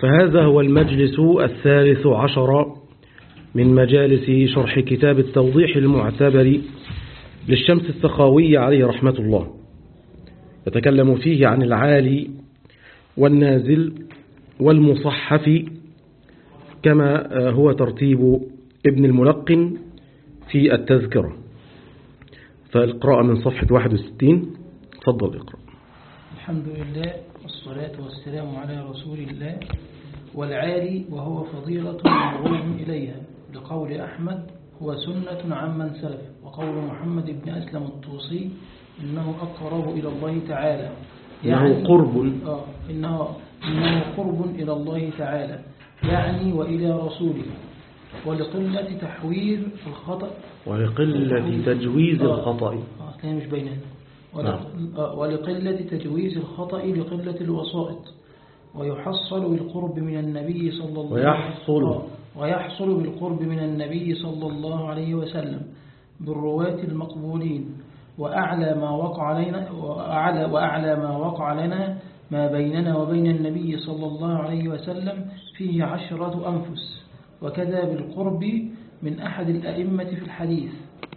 فهذا هو المجلس الثالث عشر من مجالس شرح كتاب التوضيح المعتبر للشمس السخاوي عليه رحمة الله يتكلم فيه عن العالي والنازل والمصحف كما هو ترتيب ابن الملقن في التذكرة فالقراءة من صفحة 61 تفضل اقرأ الحمد لله والصلاة والسلام على رسول الله والعالي وهو فضيلة مرغوب إليها لقول أحمد هو سنة عمن سلف وقول محمد بن أسلم الطوسي إنه أقرب إلى الله تعالى إنه قرب آه إنه, إنه قرب إلى الله تعالى يعني وإلى رسوله ولقلة تحوير الخطأ ولقلة تجويز آه. الخطأ آه كلام مش بيننا ول- نعم. آه، ولقلة تجويز الخطأ لقلة الوسائط ويحصل بالقرب من النبي صلى الله ويحصل. آه، ويحصل بالقرب من النبي صلى الله عليه وسلم بالرواة المقبولين وأعلى ما وقع لنا وأعلى, وأعلى ما وقع لنا ما بيننا وبين النبي صلى الله عليه وسلم فيه عشرة أنفس وكذا بالقرب من أحد الأئمة في الحديث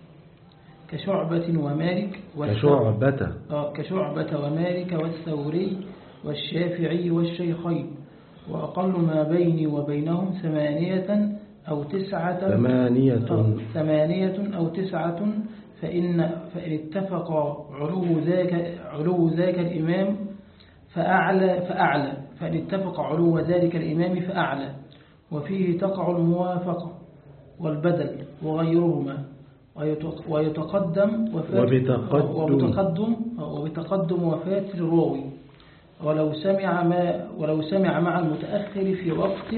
كشعبة ومالك والثوري كشعبة آه، كشعبة ومالك والثوري والشافعي والشيخين وأقل ما بيني وبينهم ثمانية أو تسعة ثمانية آه، ثمانية أو تسعة فإن فإن اتفق علو ذاك علو ذاك الإمام فأعلى فأعلى فإن اتفق علو ذلك الإمام فأعلى وفيه تقع الموافقة والبدل وغيرهما ويتق- ويتقدم وفاة وبتقدم. وبتقدم وبتقدم وفاة الراوي ولو سمع ما ولو سمع مع المتأخر في وقت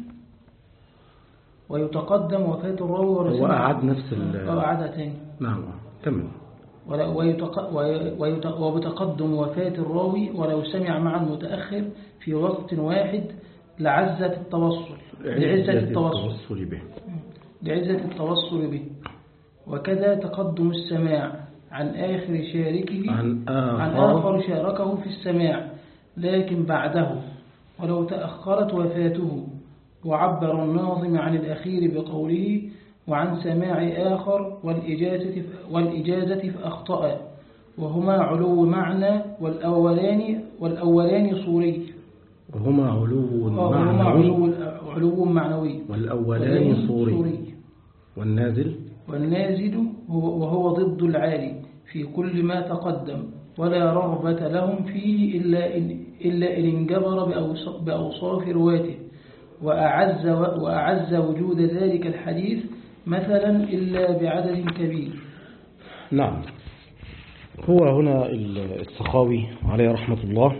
ويتقدم وفاة الراوي ولو هو سمع أعاد نفس ال- اه أعادها تاني نعم كمل ولا- ويتق- وي- ويت- وبتقدم وفاة الراوي ولو سمع مع المتأخر في وقت واحد لعزة التوصل لعزة التوصل التوصل به لعزة التوصل به وكذا تقدم السماع عن آخر شاركه عن عن آخر آخر شاركه في السماع لكن بعده ولو تأخرت وفاته وعبر الناظم عن الأخير بقوله وعن سماع آخر والإجازة, والإجازة فأخطأ وهما علو معنى والأولان, والأولان صوري وهما علو وهما معنوي علو, علو معنوي والأولان صوري والنازل والنازل هو وهو ضد العالي في كل ما تقدم ولا رغبة لهم فيه إلا إن, إلا إن انجبر بأوص- بأوصاف رواته وأعز, و- وأعز وجود ذلك الحديث مثلا إلا بعدد كبير نعم هو هنا السخاوي عليه رحمة الله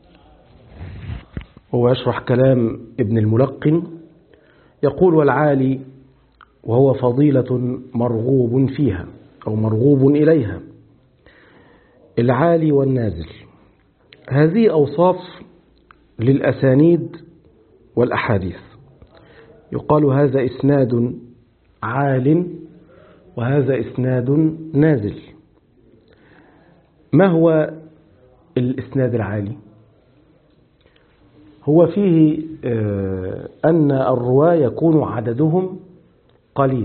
هو يشرح كلام ابن الملقن يقول والعالي وهو فضيلة مرغوب فيها أو مرغوب إليها العالي والنازل هذه أوصاف للأسانيد والأحاديث يقال هذا إسناد عال وهذا إسناد نازل ما هو الإسناد العالي هو فيه آه، أن الرواة يكون عددهم قليل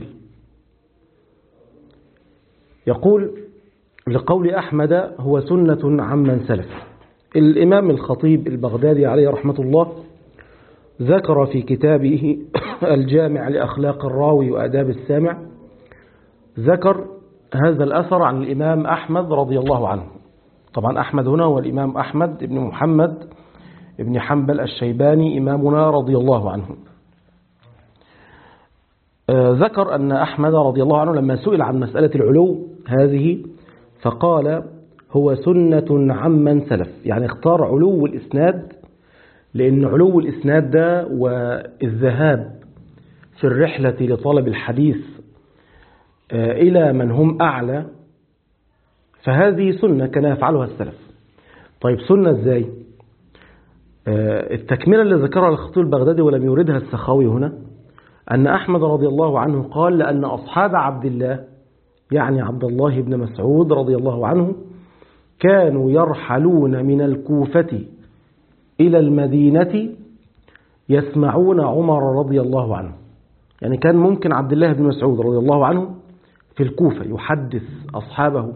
يقول لقول أحمد هو سنة عمن سلف الإمام الخطيب البغدادي عليه رحمة الله ذكر في كتابه الجامع لأخلاق الراوي وآداب السامع ذكر هذا الأثر عن الإمام أحمد رضي الله عنه طبعا أحمد هنا هو الإمام أحمد بن محمد بن حنبل الشيباني إمامنا رضي الله عنه آه، ذكر أن أحمد رضي الله عنه لما سئل عن مسألة العلو هذه فقال هو سنة عمن سلف يعني اختار علو الإسناد لأن علو الإسناد ده والذهاب في الرحلة لطلب الحديث آه، إلى من هم أعلى فهذه سنة كان يفعلها السلف طيب سنة ازاي آه، التكملة اللي ذكرها الخطيب البغدادي ولم يوردها السخاوي هنا أن أحمد رضي الله عنه قال لأن أصحاب عبد الله يعني عبد الله بن مسعود رضي الله عنه كانوا يرحلون من الكوفة إلى المدينة يسمعون عمر رضي الله عنه يعني كان ممكن عبد الله بن مسعود رضي الله عنه في الكوفة يحدث أصحابه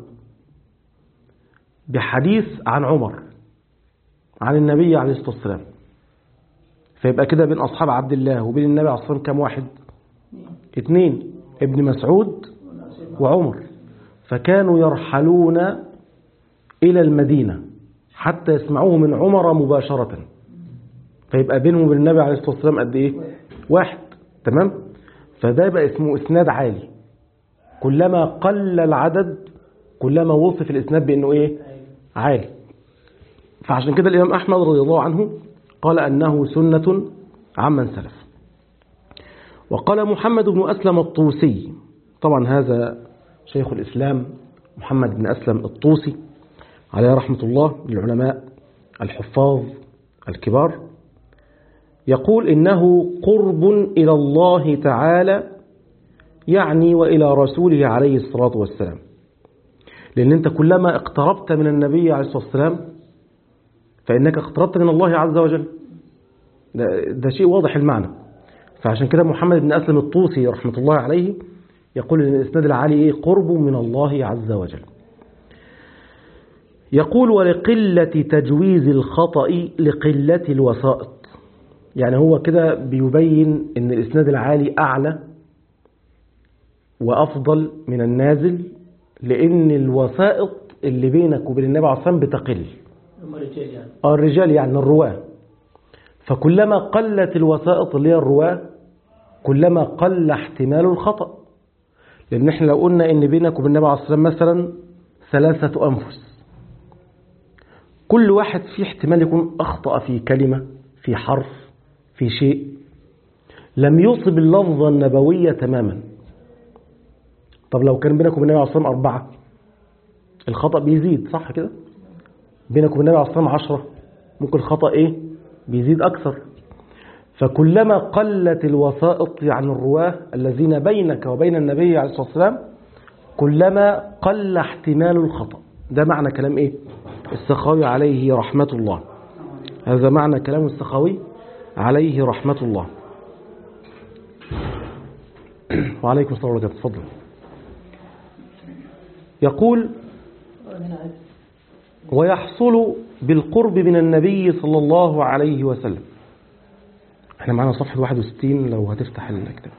بحديث عن عمر عن النبي عليه الصلاة والسلام فيبقى كده بين أصحاب عبد الله وبين النبي عليه الصلاة والسلام كم واحد اثنين ابن مسعود وعمر فكانوا يرحلون إلى المدينة حتى يسمعوه من عمر مباشرة فيبقى بينهم وبين النبي عليه الصلاة والسلام قد إيه واحد تمام فده يبقى اسمه إسناد عالي كلما قل العدد كلما وصف الإسناد بأنه إيه عالي فعشان كده الإمام أحمد رضي الله عنه قال أنه سنة عمن سلف وقال محمد بن أسلم الطوسي طبعا هذا شيخ الإسلام محمد بن أسلم الطوسي عليه رحمة الله من العلماء الحفاظ الكبار يقول إنه قرب إلى الله تعالى يعني وإلى رسوله عليه الصلاة والسلام لأن أنت كلما اقتربت من النبي عليه الصلاة والسلام فإنك اقتربت من الله عز وجل ده, ده شيء واضح المعنى فعشان كده محمد بن أسلم الطوسي رحمة الله عليه يقول إن الإسناد العالي إيه قرب من الله عز وجل يقول ولقلة تجويز الخطأ لقلة الوسائط يعني هو كده بيبين ان الإسناد العالي أعلى وأفضل من النازل لأن الوسائط اللي بينك وبين النبي عليه الصلاة والسلام بتقل هم رجال يعني آه الرجال يعني الرواة فكلما قلت الوسائط اللي هي الرواة كلما قل احتمال الخطأ لأن احنا لو قلنا ان بينك وبين النبي عليه الصلاة والسلام مثلا ثلاثة أنفس كل واحد فيه احتمال يكون أخطأ في كلمة في حرف في شيء لم يصب اللفظة النبوية تماما طب لو كان بينك وبين النبي عليه الصلاة والسلام أربعة الخطأ بيزيد صح كده بينك وبين النبي عليه الصلاة والسلام عشرة ممكن الخطأ إيه بيزيد أكثر فكلما قلت الوسائط عن الرواة الذين بينك وبين النبي عليه الصلاة والسلام كلما قل احتمال الخطأ ده معنى كلام إيه السخاوي عليه رحمة الله هذا معنى كلام السخاوي عليه رحمة الله وعليكم السلام ورحمة الله تفضل يقول ويحصل بالقرب من النبي صلى الله عليه وسلم احنا معنا صفحة 61 لو هتفتح الكتاب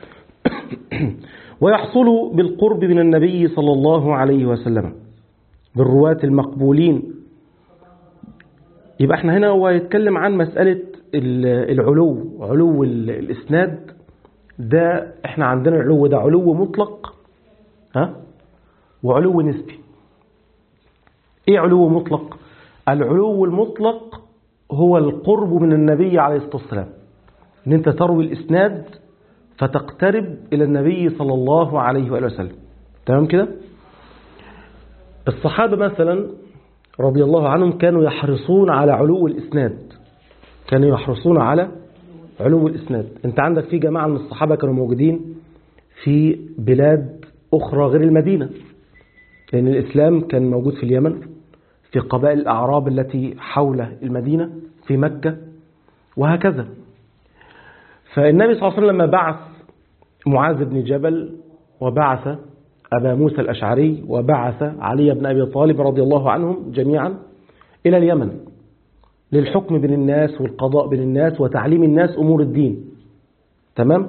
ويحصل بالقرب من النبي صلى الله عليه وسلم بالرواة المقبولين يبقى احنا هنا هو يتكلم عن مسألة العلو علو الإسناد ده احنا عندنا العلو ده علو مطلق ها وعلو نسبي ايه علو مطلق العلو المطلق هو القرب من النبي عليه الصلاة والسلام ان انت تروي الإسناد فتقترب إلى النبي صلى الله عليه وآله وسلم تمام كده الصحابة مثلا رضي الله عنهم كانوا يحرصون على علو الإسناد كانوا يحرصون على علو الإسناد انت عندك في جماعة من الصحابة كانوا موجودين في بلاد أخرى غير المدينة لأن الإسلام كان موجود في اليمن في قبائل الأعراب التي حول المدينة في مكة وهكذا فالنبي صلى الله عليه وسلم لما بعث معاذ بن جبل وبعث أبا موسى الأشعري وبعث علي بن أبي طالب رضي الله عنهم جميعا إلى اليمن للحكم بين الناس والقضاء بين الناس وتعليم الناس أمور الدين تمام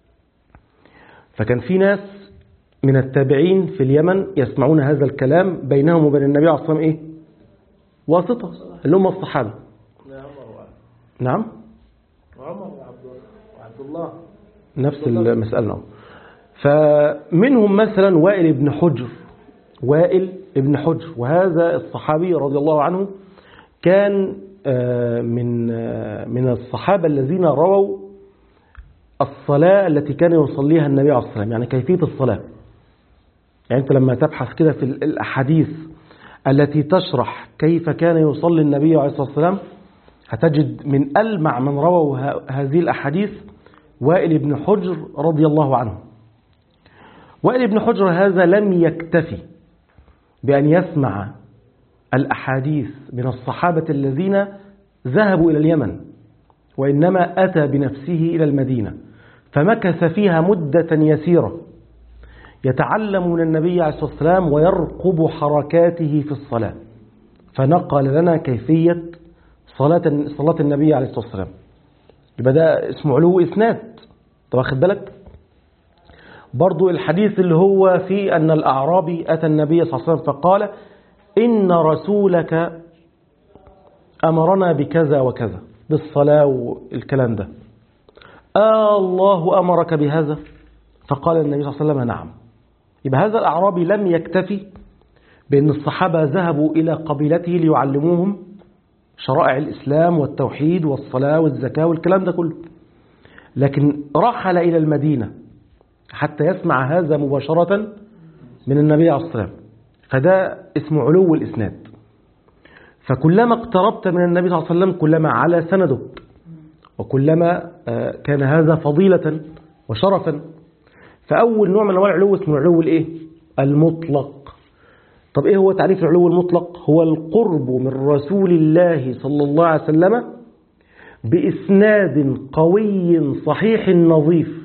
فكان في ناس من التابعين في اليمن يسمعون هذا الكلام بينهم وبين النبي عليه الصلاة والسلام إيه واسطة اللي هم الصحابة نعم عمر وعبد الله نفس المسألة فمنهم مثلا وائل بن حجر وائل بن حجر وهذا الصحابي رضي الله عنه كان من من الصحابة الذين رووا الصلاة التي كان يصليها النبي عليه الصلاة والسلام يعني كيفية الصلاة يعني أنت لما تبحث كده في الأحاديث التي تشرح كيف كان يصلي النبي عليه الصلاة والسلام هتجد من ألمع من رووا هذه الأحاديث وائل بن حجر رضي الله عنه وائل بن حجر هذا لم يكتفي بأن يسمع الأحاديث من الصحابة الذين ذهبوا إلى اليمن وإنما أتى بنفسه إلى المدينة فمكث فيها مدة يسيرة يتعلم من النبي عليه الصلاة والسلام ويرقب حركاته في الصلاة فنقل لنا كيفية صلاة صلاة النبي عليه الصلاة والسلام يبقى ده اسمه علو إسناد طب واخد بالك برضو الحديث اللي هو في أن الأعرابي أتى النبي صلى الله عليه وسلم فقال إن رسولك أمرنا بكذا وكذا بالصلاة والكلام ده آه الله أمرك بهذا فقال النبي صلى الله عليه وسلم نعم يبقى هذا الأعرابي لم يكتفي بأن الصحابة ذهبوا إلى قبيلته ليعلموهم شرائع الإسلام والتوحيد والصلاة والزكاة والكلام ده كله لكن رحل إلى المدينة حتى يسمع هذا مباشرة من النبي عليه الصلاة والسلام فده اسمه علو الإسناد فكلما اقتربت من النبي صلى الله عليه وسلم كلما على سندك وكلما كان هذا فضيلة وشرفا فأول نوع من أنواع العلو اسمه العلو الإيه؟ المطلق طب إيه هو تعريف العلو المطلق؟ هو القرب من رسول الله صلى الله عليه وسلم بإسناد قوي صحيح نظيف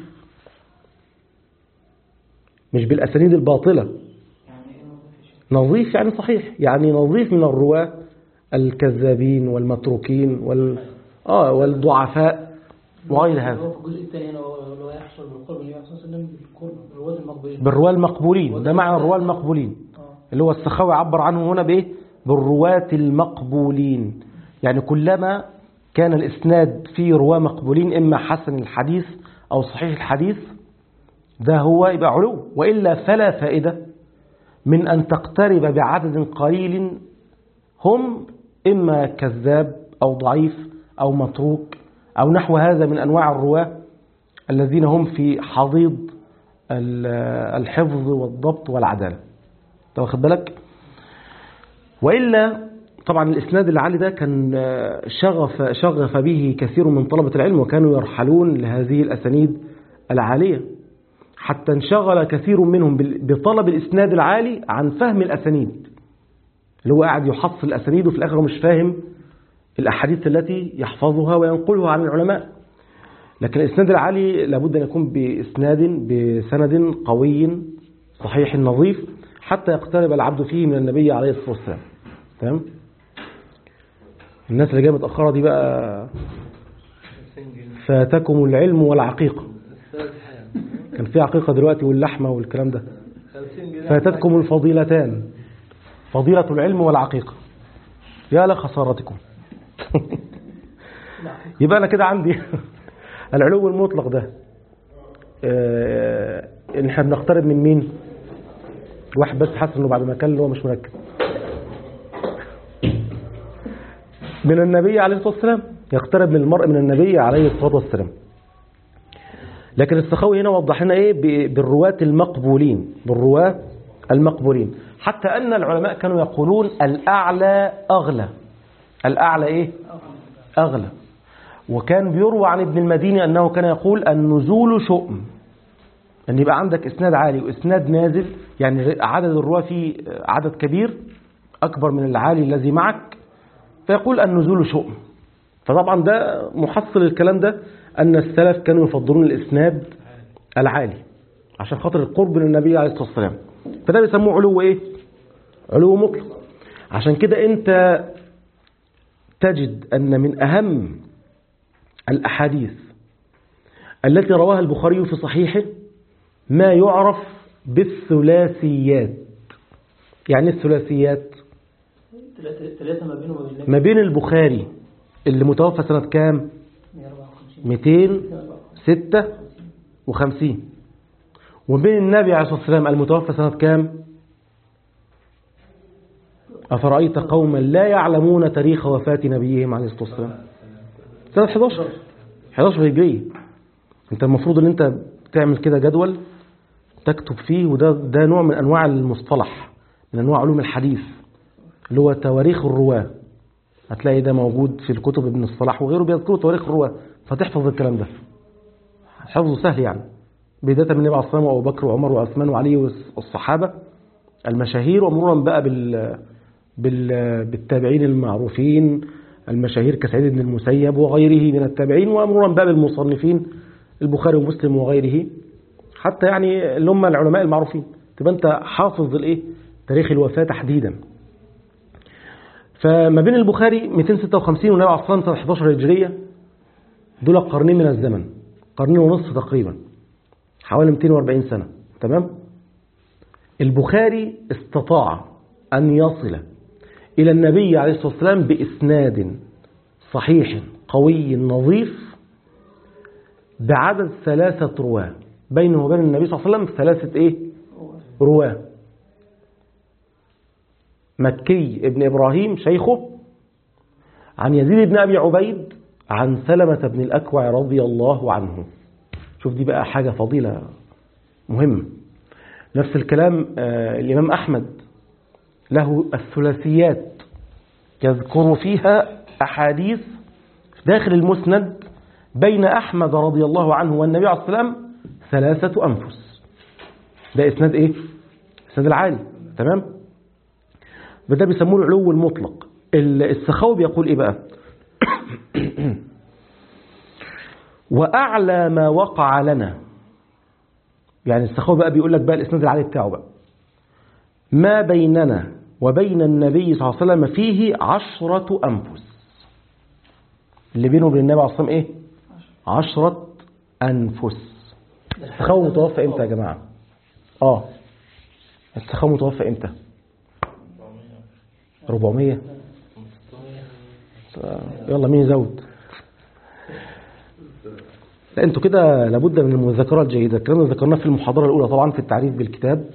مش بالأسانيد الباطلة نظيف يعني صحيح يعني نظيف من الرواة الكذابين والمتروكين وال... آه والضعفاء وغير هذا هو في الجزء الثاني هنا هو يحصل بالقرب النبي صلى الله عليه وسلم بالقرب بالرواد المقبولين بالرواة المقبولين ده معنى الرواة المقبولين اللي هو السخاوي عبر عنه هنا بإيه بالرواة المقبولين يعني كلما كان الإسناد فيه رواة مقبولين إما حسن الحديث أو صحيح الحديث ده هو يبقى علو وإلا فلا فائدة من أن تقترب بعدد قليل هم إما كذاب أو ضعيف أو متروك أو نحو هذا من أنواع الرواة الذين هم في حضيض الحفظ والضبط والعدالة واخد بالك وإلا طبعا الإسناد العالي ده كان شغف, شغف به كثير من طلبة العلم وكانوا يرحلون لهذه الأسانيد العالية حتى انشغل كثير منهم بطلب الإسناد العالي عن فهم الأسانيد اللي هو قاعد يحصل الأسانيد وفي الآخر مش فاهم الأحاديث التي يحفظها وينقلها عن العلماء لكن الإسناد العالي لابد أن يكون بإسناد بسند قوي صحيح نظيف حتى يقترب العبد فيه من النبي عليه الصلاة والسلام تمام الناس اللي جايه متأخرة دي بقى فاتكم العلم والعقيقة كان في عقيقة دلوقتي واللحمة والكلام ده فاتتكم الفضيلتان فضيلة العلم والعقيقة يا لخسارتكم يبقى أنا كده عندي العلو المطلق ده اه ان احنا بنقترب من مين واحد بس حاسس انه بعد ما كان هو مش مركز من النبي عليه الصلاة والسلام يقترب من المرء من النبي عليه الصلاة والسلام لكن السخاوي هنا وضح لنا ايه بالرواة المقبولين بالرواة المقبولين حتى أن العلماء كانوا يقولون الأعلى أغلى الأعلى إيه أغلى وكان بيروى عن ابن المديني أنه كان يقول النزول شؤم أن يبقى عندك إسناد عالي وإسناد نازل يعني عدد الرواة فيه عدد كبير أكبر من العالي الذي معك فيقول النزول شؤم فطبعا ده محصل الكلام ده أن السلف كانوا يفضلون الإسناد العالي عشان خاطر القرب من النبي عليه الصلاة والسلام فده بيسموه علو ايه علو مطلق عشان كده انت تجد ان من اهم الاحاديث التي رواها البخاري في صحيحه ما يعرف بالثلاثيات يعني الثلاثيات ثلاثة ما بينه وبين ما بين البخاري اللي متوفى سنة كام 256 وبين النبي عليه الصلاة والسلام المتوفى سنة كام أفرأيت قوما لا يعلمون تاريخ وفاة نبيهم عليه الصلاة والسلام سنة 11 11 هجرية انت المفروض ان انت تعمل كده جدول تكتب فيه وده ده نوع من انواع المصطلح من انواع علوم الحديث اللي هو تواريخ الرواة هتلاقي ده موجود في الكتب ابن الصلاح وغيره بيذكروا تواريخ الرواة فتحفظ الكلام ده حفظه سهل يعني بداية من النبي عليه الصلاة والسلام وأبو بكر وعمر وعثمان وعلي والصحابة المشاهير ومرورا بقى بال... بال... بالتابعين المعروفين المشاهير كسعيد بن المسيب وغيره من التابعين ومرورا بقى بالمصنفين البخاري ومسلم وغيره حتى يعني اللي هم العلماء المعروفين تبقى انت حافظ الايه تاريخ الوفاة تحديدا فما بين البخاري 256 والنبي عليه الصلاه والسلام 11 هجريه دول قرنين من الزمن قرنين ونصف تقريبا حوالي 240 سنة تمام البخاري استطاع أن يصل إلى النبي عليه الصلاة والسلام بإسناد صحيح قوي نظيف بعدد ثلاثة رواه بينه وبين النبي صلى الله عليه وسلم ثلاثة إيه؟ رواه مكي ابن إبراهيم شيخه عن يزيد بن أبي عبيد عن سلمة بن الأكوع رضي الله عنه شوف دي بقى حاجة فضيلة مهمة نفس الكلام آه الإمام أحمد له الثلاثيات يذكر فيها أحاديث داخل المسند بين أحمد رضي الله عنه والنبي عليه الصلاة والسلام ثلاثة أنفس ده إسناد إيه؟ إسناد العالي تمام؟ ده بيسموه العلو المطلق السخاوي بيقول إيه بقى؟ وأعلى ما وقع لنا يعني السخاوي بقى بيقول لك بقى الإسناد العالي بتاعه بقى ما بيننا وبين النبي صلى الله عليه وسلم فيه عشرة أنفس اللي بينه وبين النبي عليه الصلاة والسلام إيه عشرة أنفس السخاوي متوفى إمتى يا جماعة آه السخاوي متوفى إمتى 400 يلا مين يزود لا انتوا كده لابد من المذاكرة الجيدة الكلام اللي ذكرناه في المحاضرة الأولى طبعا في التعريف بالكتاب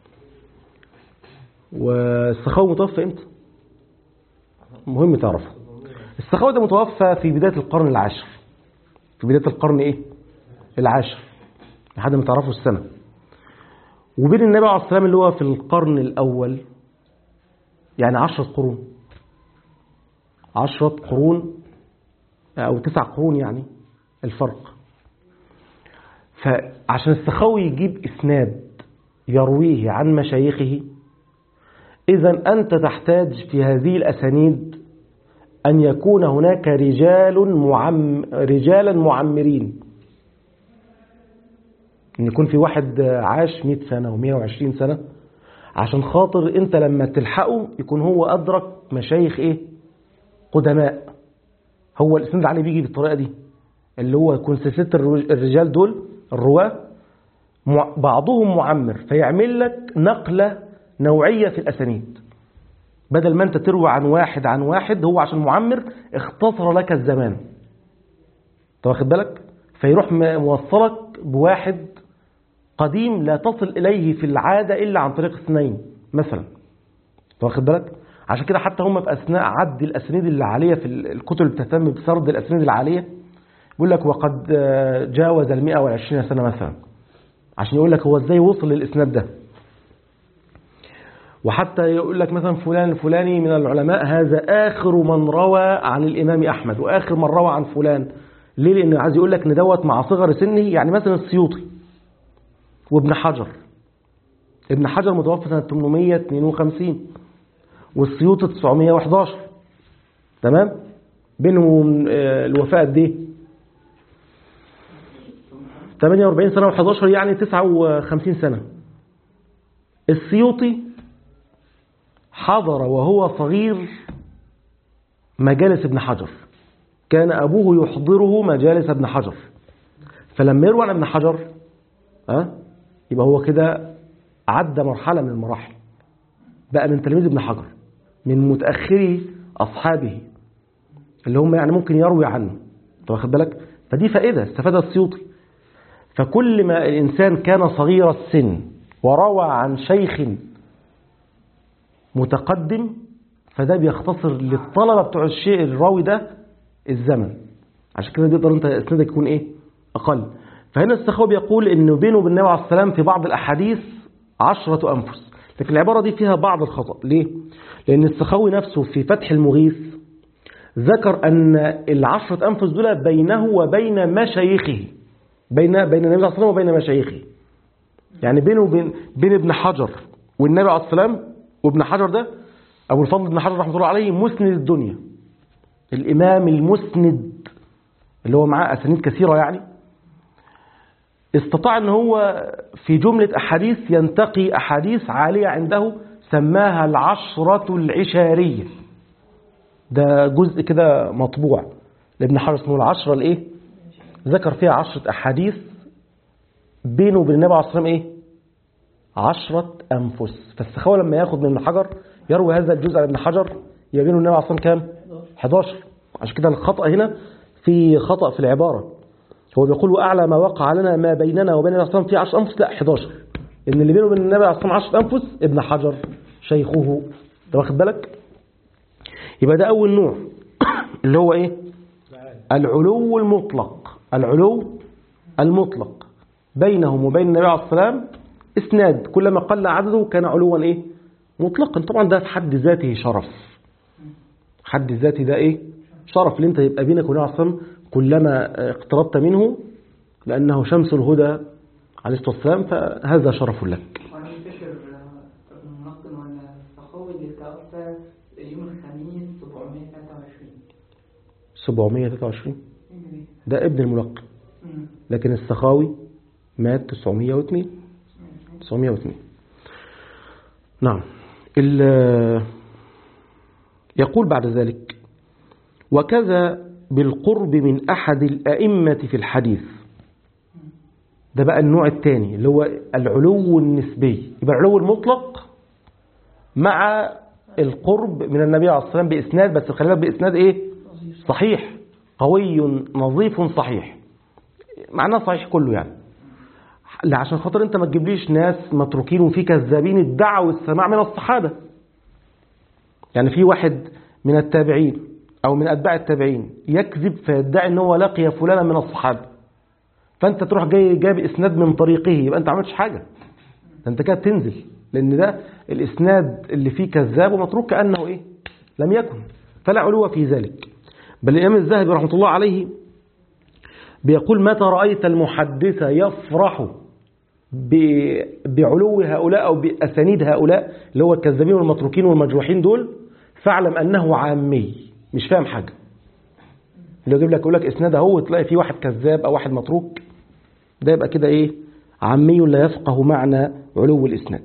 والسخاوي متوفى امتى مهم تعرفه السخاوي ده متوفى في بداية القرن العاشر في بداية القرن ايه العاشر لحد ما تعرفوا السنة وبين النبي عليه الصلاة والسلام اللي هو في القرن الأول يعني عشرة قرون عشرة قرون أو تسع قرون يعني الفرق فعشان السخاوي يجيب إسناد يرويه عن مشايخه إذا أنت تحتاج في هذه الأسانيد أن يكون هناك رجال معم رجالا معمرين أن يكون في واحد عاش 100 سنة و120 سنة عشان خاطر أنت لما تلحقه يكون هو أدرك مشايخ إيه قدماء هو الإسناد العالي بيجي بالطريقة دي اللي هو يكون سلسلة الرجال دول الرواة بعضهم معمر فيعمل لك نقلة نوعية في الأسانيد بدل ما أنت تروي عن واحد عن واحد هو عشان معمر اختصر لك الزمان انت واخد بالك فيروح موصلك بواحد قديم لا تصل إليه في العادة إلا عن طريق اثنين مثلا انت واخد بالك عشان كده حتى هم في أثناء عد الأسانيد العالية في الكتب اللي بتهتم بسرد الأسانيد العالية يقول لك وقد جاوز المئة والعشرين سنة مثلا عشان يقول لك هو ازاي وصل للإسناد ده وحتى يقول لك مثلا فلان الفلاني من العلماء هذا آخر من روى عن الإمام أحمد وآخر من روى عن فلان ليه لأنه عايز يقول لك ان دوت مع صغر سنه يعني مثلا السيوطي وابن حجر ابن حجر متوفى سنة 852 والسيوطي 911 تمام بينهم الوفاة قد ايه 48 سنة و11 يعني 59 سنة السيوطي حضر وهو صغير مجالس ابن حجر كان أبوه يحضره مجالس ابن حجر فلما يروى عن ابن حجر أه؟ يبقى هو كده عدى مرحلة من المراحل بقى من تلميذ ابن حجر من متأخري أصحابه اللي هم يعني ممكن يروي عنه انت واخد بالك فدي فائدة استفادها السيوطي فكل ما الإنسان كان صغير السن وروى عن شيخ متقدم فده بيختصر للطلبة بتوع الشيء الراوي ده الزمن عشان كده بيقدر انت اسنادك يكون ايه اقل فهنا السخاوي بيقول انه بينه وبين النبي عليه السلام في بعض الاحاديث عشرة انفس لكن العبارة دي فيها بعض الخطأ ليه لان السخاوي نفسه في فتح المغيث ذكر ان العشرة انفس دول بينه وبين مشايخه بين بين النبي عليه الصلاه والسلام وبين مشايخه يعني بينه وبين بين ابن حجر والنبي عليه الصلاه والسلام وابن حجر ده ابو الفضل ابن حجر رحمه الله عليه مسند الدنيا الإمام المسند اللي هو معاه أسانيد كثيرة يعني استطاع أن هو في جملة أحاديث ينتقي أحاديث عالية عنده سماها العشرة العشارية ده جزء كده مطبوع لابن حجر اسمه العشرة الايه ذكر فيها عشرة أحاديث بينه وبين النبي عليه الصلاة والسلام ايه عشرة أنفس فالسخاوي لما ياخد من ابن حجر يروي هذا الجزء على ابن حجر يبين النبي عليه الصلاة والسلام كام 11 عشان كده الخطأ هنا في خطأ في العبارة هو بيقول وأعلى ما وقع لنا ما بيننا وبين النبي عليه الصلاة والسلام في 10 أنفس لا 11 إن اللي بينه وبين النبي عليه الصلاة والسلام 10 أنفس ابن حجر شيخه ده واخد بالك يبقى ده أول نوع اللي هو إيه العلو المطلق العلو المطلق بينهم وبين النبي عليه الصلاة والسلام اسناد كلما قل عدده كان علوا ايه مطلقا طبعا ده في حد ذاته شرف حد ذاته ده ايه شرف اللي انت يبقى بينك وبين النبي عليه الصلاة والسلام كلما اقتربت منه لأنه شمس الهدى عليه الصلاة والسلام فهذا شرف لك وانا فاكر المنقل ولا السخاوي اللي توفى يوم الخميس 723 723 هجري. ده ابن الملقن مم. لكن السخاوي مات 902 902 نعم ال- يقول بعد ذلك وكذا بالقرب من أحد الأئمة في الحديث ده بقى النوع الثاني اللي هو العلو النسبي يبقى العلو المطلق مع القرب من النبي عليه الصلاة والسلام بإسناد بس خلي بالك بإسناد إيه صحيح قوي نظيف صحيح معناه صحيح كله يعني لا عشان خاطر انت ما تجيبليش ناس متروكين وفي كذابين ادعوا السماع من الصحابة يعني في واحد من التابعين او من اتباع التابعين يكذب فيدعي ان هو لقي فلانا من الصحابة فانت تروح جاي جايب اسناد من طريقه يبقى انت ما عملتش حاجة ده انت كده تنزل لان ده الاسناد اللي فيه كذاب ومتروك كانه ايه لم يكن فلا علو في ذلك بل الامام الذهبي رحمه الله عليه بيقول متى رأيت المحدث يفرح ب- بعلو هؤلاء أو بأسانيد هؤلاء اللي هو الكذابين والمتروكين والمجروحين دول فاعلم أنه عامي مش فاهم حاجة اللي يجيب لك يقول لك اسناد اهو تلاقي فيه واحد كذاب أو واحد متروك ده يبقى كده إيه عامي لا يفقه معنى علو الإسناد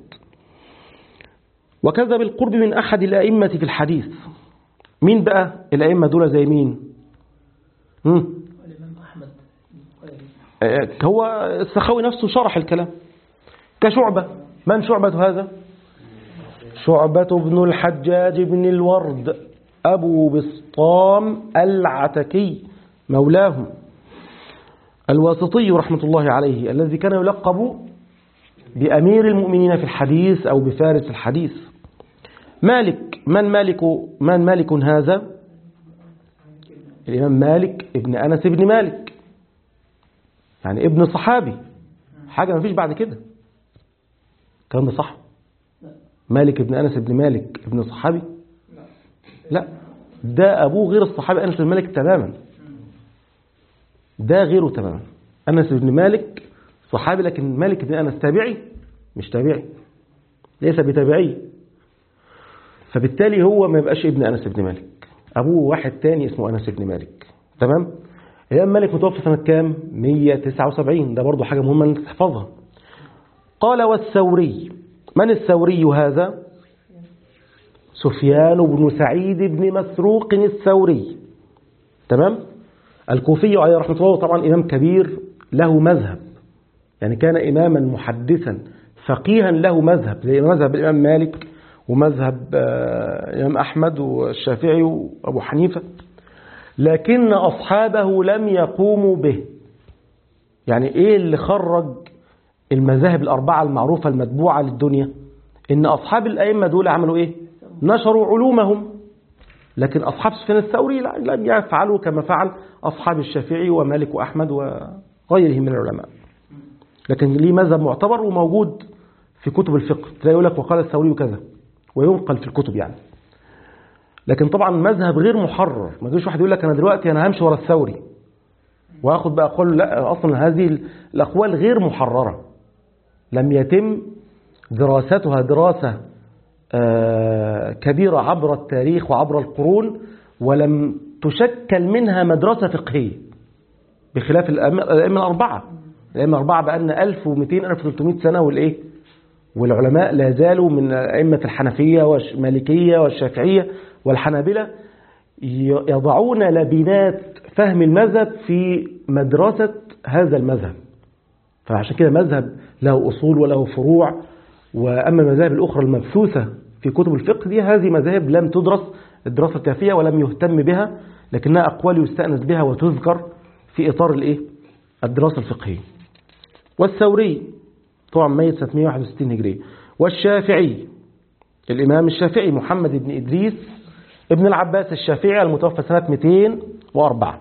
وكذا بالقرب من أحد الأئمة في الحديث مين بقى الأئمة دول زي مين هم؟ الإمام أحمد آه، هو السخاوي نفسه شرح الكلام كشعبة من شعبة هذا شعبة بن الحجاج بن الورد أبو بسطام العتكي مولاهم الواسطي رحمة الله عليه الذي كان يلقب بأمير المؤمنين في الحديث أو بفارس الحديث مالك من مالك من مالك هذا الإمام مالك ابن أنس بن مالك يعني ابن صحابي حاجة ما فيش بعد كده الكلام ده صح مالك ابن أنس بن مالك ابن صحابي لا ده أبوه غير الصحابي أنس بن مالك تماما ده غيره تماما أنس بن مالك صحابي لكن مالك بن أنس تابعي مش تابعي ليس بتابعي فبالتالي هو ما يبقاش ابن أنس بن مالك أبوه واحد تاني اسمه أنس بن مالك تمام الإمام مالك متوفى سنة كام 179 ده برضو حاجة مهمة أنك تحفظها قال والثوري من الثوري هذا سفيان بن سعيد بن مسروق الثوري تمام الكوفي عليه رحمة الله طبعا إمام كبير له مذهب يعني كان إماما محدثا فقيها له مذهب زي مذهب الإمام مالك ومذهب آه، الإمام أحمد والشافعي وأبو حنيفة لكن أصحابه لم يقوموا به يعني إيه اللي خرج المذاهب الأربعة المعروفة المتبوعة للدنيا إن أصحاب الأئمة دول عملوا إيه نشروا علومهم لكن أصحاب سفيان الثوري لا- لم يفعلوا كما فعل أصحاب الشافعي ومالك وأحمد وغيرهم من العلماء لكن ليه مذهب معتبر وموجود في كتب الفقه تلاقي يقول لك وقال الثوري كذا وينقل في الكتب يعني لكن طبعا مذهب غير محرر ما يجيش واحد يقول لك انا دلوقتي انا همشي ورا الثوري واخد بقى اقوال لا اصلا هذه الاقوال غير محرره لم يتم دراستها دراسه آه، كبيره عبر التاريخ وعبر القرون ولم تشكل منها مدرسة فقهية بخلاف الأئمة الأئمة الأربعة الأئمة الأربعة بقى لنا 1200 1300 سنة والإيه والعلماء لا زالوا من أئمة الحنفية والمالكية والشافعية والحنابلة يضعون لبنات فهم المذهب في مدرسة هذا المذهب فعشان كده مذهب له أصول وله فروع وأما المذاهب الأخرى المبثوثة في كتب الفقه دي هذه مذاهب لم تدرس الدراسة الكافية ولم يهتم بها لكنها أقوال يستأنس بها وتذكر في إطار الإيه؟ الدراسة الفقهية والثوري طبعا ميت سنة 161 هجرية والشافعي الإمام الشافعي محمد بن إدريس ابن العباس الشافعي المتوفى سنة 204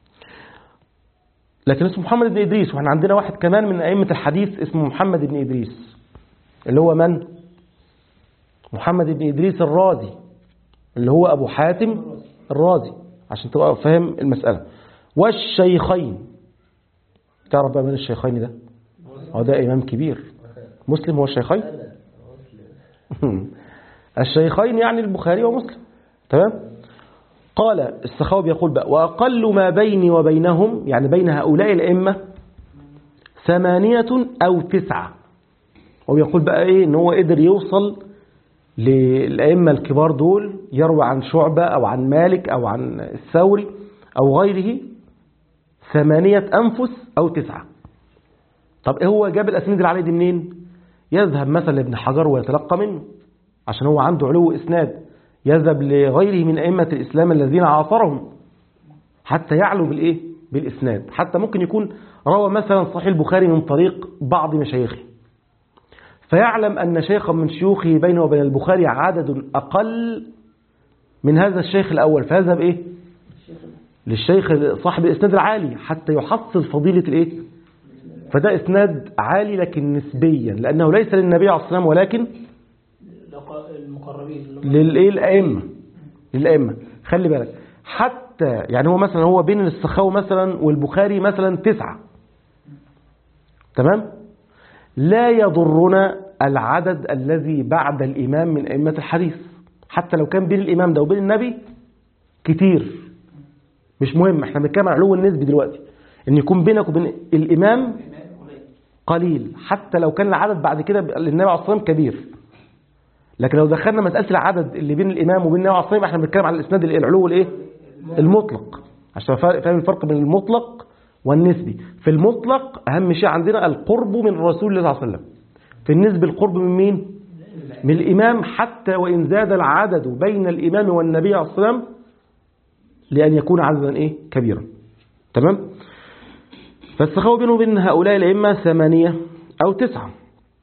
لكن اسمه محمد بن إدريس واحنا عندنا واحد كمان من أئمة الحديث اسمه محمد بن إدريس اللي هو من؟ محمد بن إدريس الرازي اللي هو أبو حاتم الرازي عشان تبقى فاهم المسألة والشيخين تعرف بقى من الشيخين ده هو ده إمام كبير مسلم هو الشيخين الشيخين يعني البخاري ومسلم تمام قال السخاوي بيقول بقى وأقل ما بيني وبينهم يعني بين هؤلاء الأئمة ثمانية أو تسعة وبيقول بقى إيه إن هو قدر يوصل للأئمة الكبار دول يروى عن شعبة أو عن مالك أو عن الثوري أو غيره ثمانية أنفس أو تسعة طب إيه هو جاب الأسناد العالية دي منين يذهب مثلا لابن حجر ويتلقى منه عشان هو عنده علو إسناد يذهب لغيره من أئمة الإسلام الذين عاصرهم حتى يعلو بالإيه بالإسناد حتى ممكن يكون روى مثلا صحيح البخاري من طريق بعض مشايخه فيعلم أن شيخا من شيوخه بينه وبين البخاري عدد أقل من هذا الشيخ الأول فيذهب إيه للشيخ صاحب الإسناد العالي حتى يحصل فضيلة الإيه فده إسناد عالي لكن نسبيا لأنه ليس للنبي عليه الصلاة والسلام ولكن المقربين للإيه الأئمة للأئمة خلي بالك حتى يعني هو مثلا هو بين السخاوي مثلا والبخاري مثلا تسعة تمام لا يضرنا العدد الذي بعد الإمام من أئمة الحديث حتى لو كان بين الإمام ده وبين النبي كتير مش مهم احنا بنتكلم عن علو النسبي دلوقتي ان يكون بينك وبين الإمام قليل حتى لو كان العدد بعد كده للنبي عليه الصلاة والسلام كبير لكن لو دخلنا مسألة العدد اللي بين الإمام وبين النبي عليه الصلاة والسلام احنا بنتكلم على الإسناد العلو الايه المطلق عشان فاهم الفرق بين المطلق والنسبي في المطلق أهم شيء عندنا القرب من الرسول صلى الله عليه وسلم في النسبة القرب من مين من الإمام حتى وإن زاد العدد بين الإمام والنبي عليه الصلاة والسلام لأن يكون عددا إيه كبيرا تمام فالسخاوة بينه وبين هؤلاء الأئمة ثمانية أو تسعة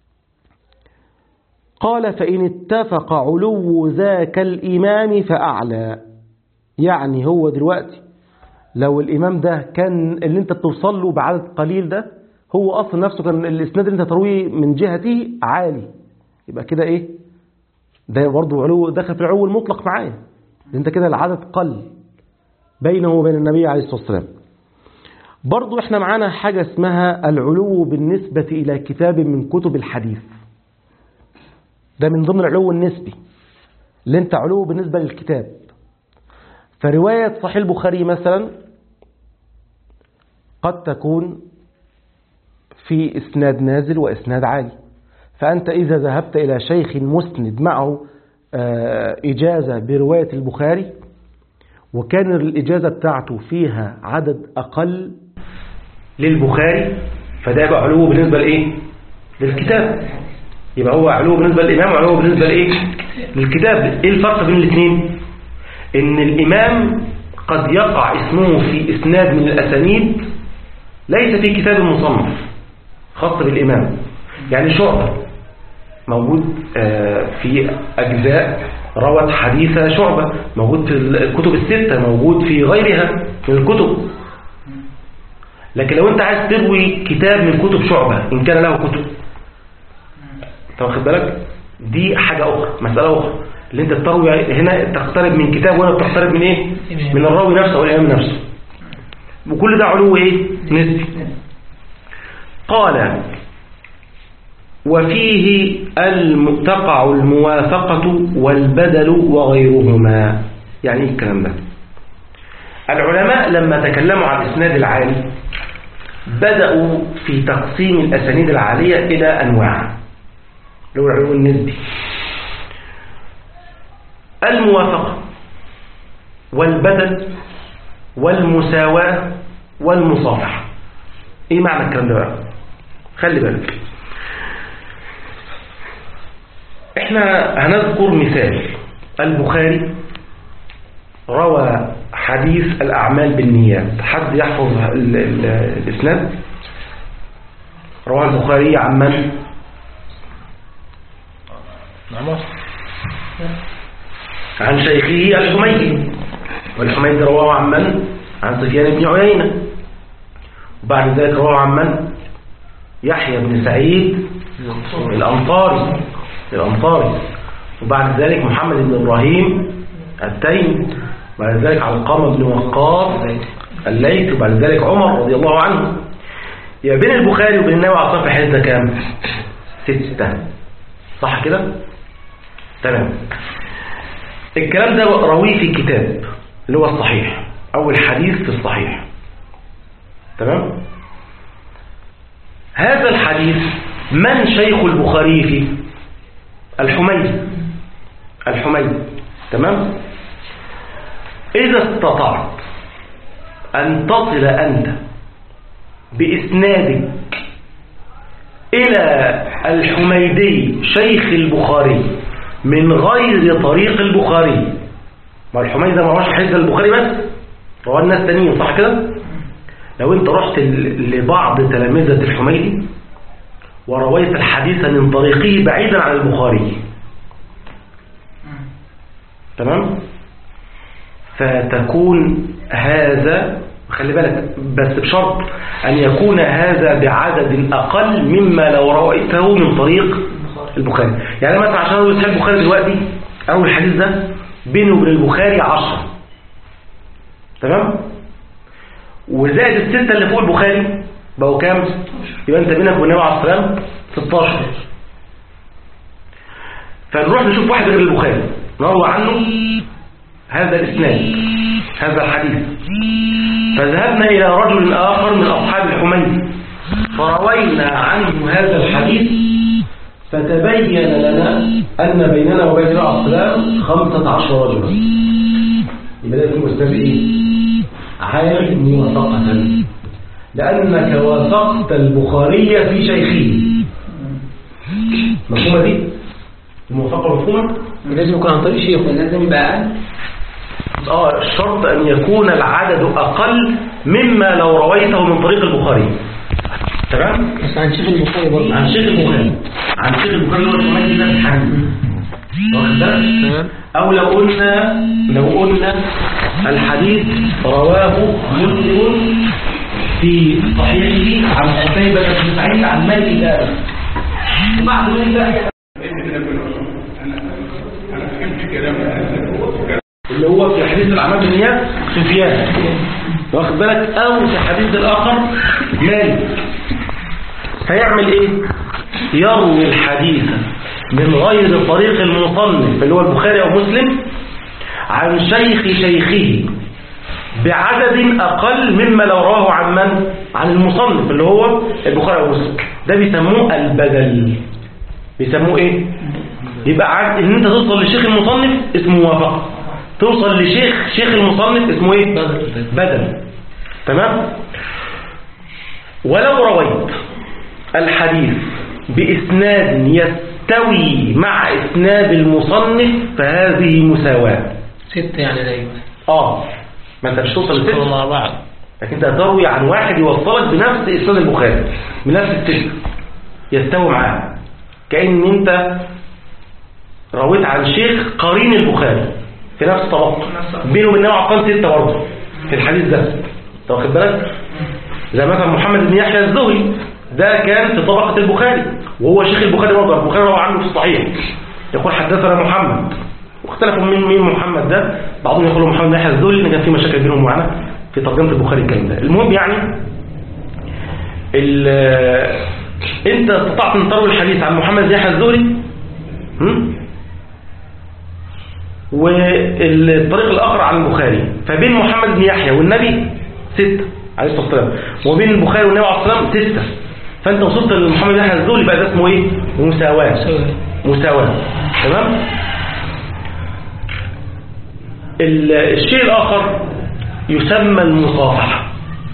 قال فإن اتفق علو ذاك الإمام فأعلى يعني هو دلوقتي لو الإمام ده كان اللي انت بتوصل له بعدد قليل ده هو أصلا نفسه كان الإسناد اللي انت ترويه من جهته عالي يبقى كده إيه ده برضه علو دخل في العلو المطلق معايا انت كده العدد قل بينه وبين النبي عليه الصلاة والسلام برضو احنا معانا حاجة اسمها العلو بالنسبة إلى كتاب من كتب الحديث ده من ضمن العلو النسبي اللي انت علو بالنسبة للكتاب فرواية صحيح البخاري مثلا قد تكون في إسناد نازل وإسناد عالي فأنت إذا ذهبت إلى شيخ مسند معه إجازة برواية البخاري وكان الإجازة بتاعته فيها عدد أقل للبخاري فده يبقى علو بالنسبة لإيه؟ للكتاب يبقى هو علو بالنسبة للإمام وعلو بالنسبة لإيه؟ للكتاب إيه الفرق بين الاثنين؟ إن الإمام قد يقع اسمه في إسناد من الأسانيد ليس في كتاب مصنف خاص بالإمام يعني شعبة موجود في أجزاء روت حديث شعبة موجود في الكتب الستة موجود في غيرها من الكتب لكن لو انت عايز تروي كتاب من كتب شعبة ان كان له كتب انت واخد بالك دي حاجة اخرى مسألة اخرى اللي انت تروي هنا تقترب من كتاب ولا بتقترب من ايه من الراوي نفسه او الامام نفسه وكل ده علو ايه نسبي قال وفيه تقع الموافقة والبدل وغيرهما يعني ايه الكلام ده العلماء لما تكلموا عن الإسناد العالي بدأوا في تقسيم الأسانيد العالية إلى أنواع اللي هو العلو النسبي الموافقة والبدل والمساواة والمصافحة ايه معنى الكلام ده بقى خلي بالك احنا هنذكر مثال البخاري روى حديث الأعمال بالنيات حد يحفظ ال- ال- الإسناد روى البخاري عن من عن شيخه الحميدي والحميدي رواه عن من عن سفيان بن عيينة وبعد ذلك رواه عن من يحيى بن سعيد الأنصاري الأنصاري وبعد ذلك محمد بن إبراهيم التيمي وبعد ذلك علقمة بن وقاص الليث وبعد ذلك عمر رضي الله عنه يبقى بين البخاري وبين النبي عليه الصلاة والسلام في حديث كام؟ ستة صح كده؟ تمام الكلام ده رويه في كتاب اللي هو الصحيح أو الحديث في الصحيح تمام هذا الحديث من شيخ البخاري فيه الحميدي الحميدي تمام إذا استطعت أن تصل أنت بإسنادك إلى الحميدي شيخ البخاري من غير طريق البخاري ما الحميدي ده ما هوش حديث البخاري بس رواه الناس تانيين صح كده لو انت رحت ل- لبعض تلامذة الحميدي ورويت الحديث من طريقه بعيدا عن البخاري تمام فتكون هذا خلي بالك بس بشرط أن يكون هذا بعدد أقل مما لو رويته من طريق البخاري يعني مثلا عشان أروي صحيح البخاري دلوقتي أول الحديث ده بينه وبين البخاري عشرة تمام وزائد الستة اللي فوق البخاري بقوا كام يبقى انت بينك وبين النبي عليه الصلاة والسلام 16 فنروح نشوف واحد غير البخاري نروى عنه هذا الاسناد هذا الحديث فذهبنا إلى رجل آخر من أصحاب الحميدي فروينا عنه هذا الحديث فتبين لنا أن بيننا وبين النبي عليه الصلاة والسلام خمسة عشر رجلا يبقى ده اسمه أستاذ إيه؟ عالم موافقة لأنك وافقت البخاري في شيخه مفهومة دي؟ الموافقة مفهومة؟ لازم يكون عن طريق شيخه لازم يبقى أقل اه الشرط أن يكون العدد أقل مما لو رويته من طريق البخاري تمام؟ بس عن شيخ البخاري برضه عن شيخ البخاري عن شيخ البخاري هو الحميدي ده الحديث واخد بالك؟ أو لو قلنا لو قلنا الحديث رواه مسلم في صحيحه عن قتيبة بن سعيد عن مالك الآن وبعد ذلك اللي هو في حديث الأعمال بالنيات سفيان واخد بالك أو في حديث الآخر مالك هيعمل إيه؟ يروي الحديث من غير طريق المصنف اللي هو البخاري أو مسلم عن شيخ شيخه بعدد أقل مما لو رواه عن من؟ عن المصنف اللي هو البخاري أو مسلم ده بيسموه البدل بيسموه إيه؟ يبقى عن إن أنت توصل لشيخ المصنف اسمه موافقة توصل لشيخ شيخ المصنف اسمه إيه؟ بدل تمام؟ ولو رويت الحديث بإسناد يستوي مع إسناد المصنف فهذه مساواة ستة يعني دايما آه ما أنت مش توصل لستة مع بعض لكن أنت تروي عن واحد يوصلك بنفس إسناد البخاري بنفس الستة يستوي معاه كأن أنت رويت عن شيخ قرين البخاري في نفس طبقه بينه وبين النبي عليه الصلاة والسلام ستة برضه في الحديث ده أنت واخد بالك زي مثلا محمد بن يحيى الزهري ده كان في طبقة البخاري وهو شيخ البخاري برضه البخاري روى عنه في الصحيح يقول حدثنا محمد واختلفوا مين مين محمد ده بعضهم يقولوا محمد بن يحيى الزهري لان كان في مشاكل بينهم معانا في ترجمة البخاري الكلام ده المهم يعني ال- انت استطعت ان تروي الحديث عن محمد بن يحيى الزهري هم؟ والطريق الاخر عن البخاري فبين محمد بن يحيى والنبي ستة عليه الصلاة والسلام وبين البخاري والنبي عليه الصلاة والسلام ستة فأنت وصلت لمحمد بن يحيى الزول يبقى ده اسمه إيه؟ مساواة مساواة. مساواة تمام؟ ال- الشيء الآخر يسمى المصافحة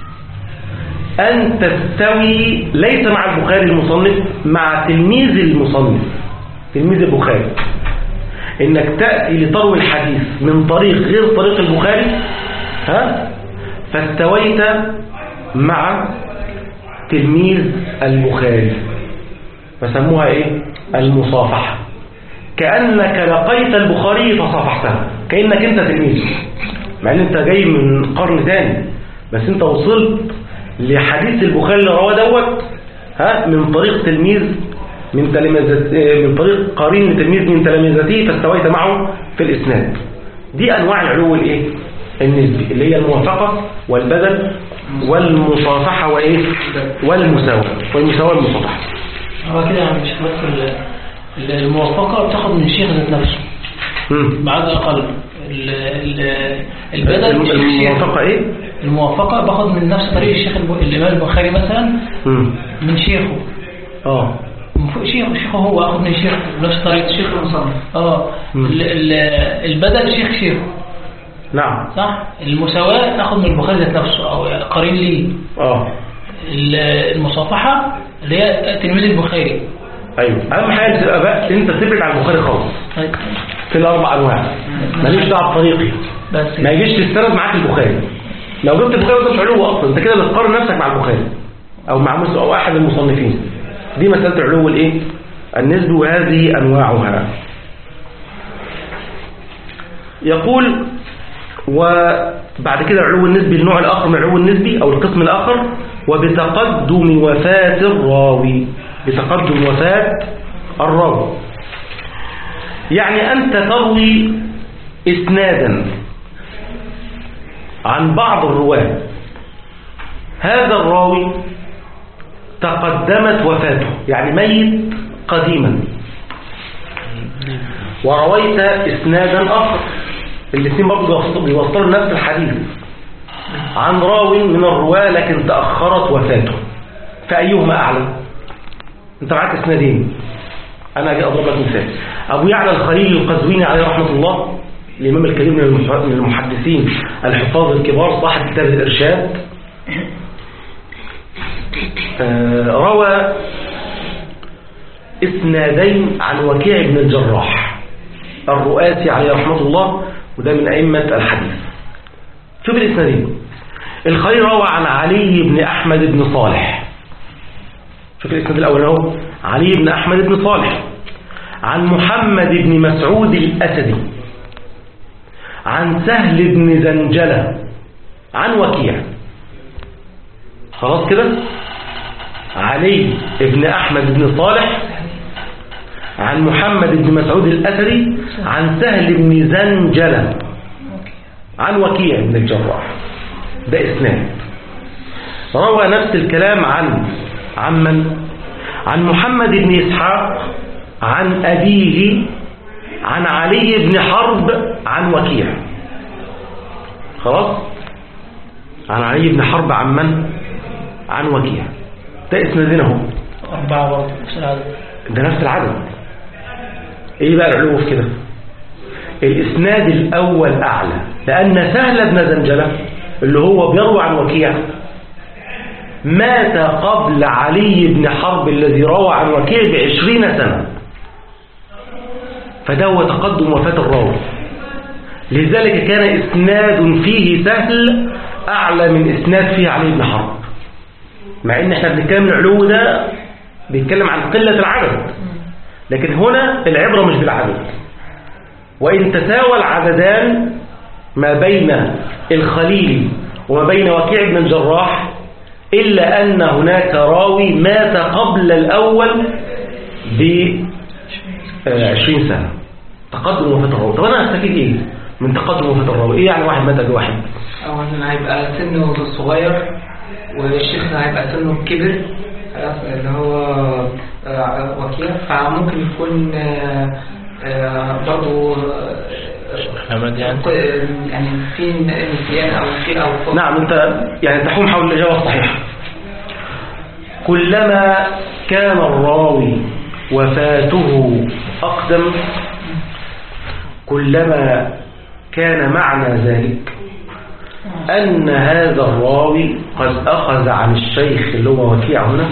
أن تستوي ليس مع البخاري المصنف مع تلميذ المصنف تلميذ البخاري إنك تأتي لتروي الحديث من طريق غير طريق البخاري ها فاستويت مع تلميذ البخاري فسموها إيه المصافحة كأنك لقيت البخاري فصافحته كأنك أنت تلميذ مع ان انت جاي من قرن تاني بس انت وصلت لحديث البخاري اللي رواه دوت ها من طريق تلميذ من تلميذ من طريق قرين لتلميذ من تلامذته فاستويت معه في الاسناد دي انواع العلو الايه النسبي اللي هي الموافقه والبدل والمصافحه وايه والمساواه والمساواه المصافحه هو كده يعني مش بس ال- ال- الموافقة بتاخد من الشيخ ذات نفسه مم. بعد أقل ال- ال- البدل الم- الشيخ- الموافقه ايه الموافقة باخد من نفس طريق الشيخ الب- الإمام البخاري مثلا مم. من شيخه اه من فوق شيخه شيخه هو اخد من شيخه بنفس طريقة الشيخ المصنف اه مم. ال- ال- البدل شيخ شيخه نعم صح المساواة تاخد من البخاري ذات نفسه أو قرين ليه اه ال- المصافحة اللي هي تلميذ البخاري ايوه اهم حاجه تبقى بقى انت تبعد عن البخاري خالص في الاربع انواع ماليش دعوه بطريقي بس ما يجيش تستند معاك البخاري لو جبت البخاري ده مش علو اصلا انت كده بتقارن نفسك مع البخاري او مع مسلم او احد المصنفين دي مساله علو الايه النسب وهذه انواعها يقول وبعد كده علو النسبي النوع الاخر من العلو النسبي او القسم الاخر وبتقدم وفاه الراوي بتقدم وفاه الراوي يعني أنت تروي إسنادا عن بعض الرواة هذا الراوي تقدمت وفاته يعني ميت قديما ورويت إسنادا آخر الاثنين برضه بيوصلوا نفس الحديث عن راوي من الرواة لكن تأخرت وفاته فأيهما أعلى أنت معاك إسنادين أنا أجي أضرب لك مثال أبو يعلى الخليل القزويني عليه رحمة الله الإمام الكبير من المح- من المحدثين الحفاظ الكبار صاحب كتاب الإرشاد آه، روى اسنادين عن وكيع بن الجراح الرؤاسي عليه رحمة الله وده من أئمة الحديث شوف الاسنادين الخليل روى عن علي بن أحمد بن صالح شوف الاسناد الأول اهو علي بن أحمد بن صالح عن محمد بن مسعود الأسدي عن سهل بن زنجلة عن وكيع خلاص كده علي بن أحمد بن صالح عن محمد بن مسعود الأسدي عن سهل بن زنجلة عن وكيع بن الجراح ده إسناد روى نفس الكلام عن عن من عن محمد بن إسحاق عن أبيه عن علي بن حرب عن وكيع خلاص عن علي بن حرب عن من عن وكيع ده اسنادين اهو أربعة برضه نفس العدد ده نفس العدد ايه بقى العلو في كده الاسناد الاول اعلى لان سهل بن زنجلة اللي هو بيروي عن وكيع مات قبل علي بن حرب الذي روى عن وكيع بعشرين سنة فده هو تقدم وفاة الراوي لذلك كان إسناد فيه سهل أعلى من إسناد فيه علي بن حرب مع إن إحنا بنتكلم العلو ده بيتكلم عن قلة العدد لكن هنا العبرة مش بالعدد وإن تساوى العددان ما بين الخليل وما بين وكيع بن الجراح إلا أن هناك راوي مات قبل الأول ب 20 سنة تقدم وفاة الراوي طب أنا هستفيد إيه من تقدم وفاة الراوي إيه يعني واحد مات قبل واحد أولا هيبقى سنه صغير والشيخ هيبقى سنه كبر خلاص اللي هو آه، وكيل فممكن يكون آه، آه، برضه محمد يعني يعني في نسيان او في او نعم انت يعني تحوم حول الإجابة الصحيحة كلما كان الراوي وفاته أقدم كلما كان معنى ذلك أن هذا الراوي قد أخذ عن الشيخ اللي هو وكيع هنا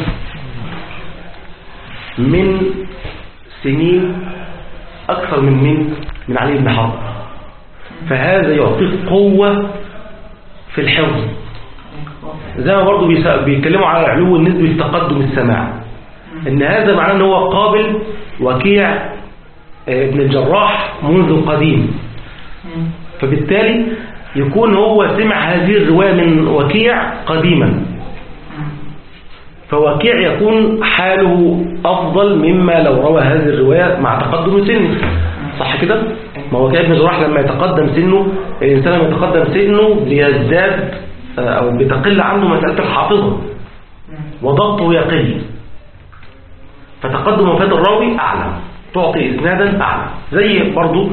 من سنين أكثر من من من علي بن حرب فهذا يعطيك قوة في الحفظ زي ما برضه بيس- بيتكلموا على علو النسبة في تقدم السماع ان هذا معناه ان هو قابل وكيع آه، ابن الجراح منذ قديم فبالتالي يكون هو سمع هذه الرواية من وكيع قديما فوكيع يكون حاله أفضل مما لو روى هذه الرواية مع تقدم سنه صح كده؟ ما وكيع ابن الجراح لما يتقدم سنه الإنسان لما يتقدم سنه بيزداد آه، أو بتقل عنه مسألة الحافظة وضبطه يقل فتقدم وفاة الراوي أعلى تعطي إسنادا أعلى زي برضو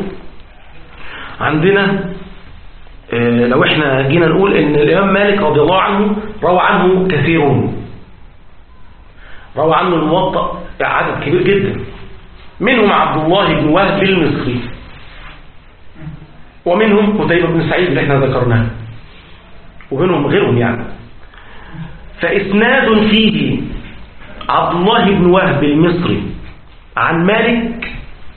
عندنا آه، لو احنا جينا نقول ان الإمام مالك رضي الله عنه روى عنه كثيرون روى عنه الموطأ عدد كبير جدا منهم عبد الله بن وهب المصري ومنهم قتيبة بن سعيد اللي احنا ذكرناه ومنهم غيرهم يعني فإسناد فيه عبد الله بن وهب المصري عن مالك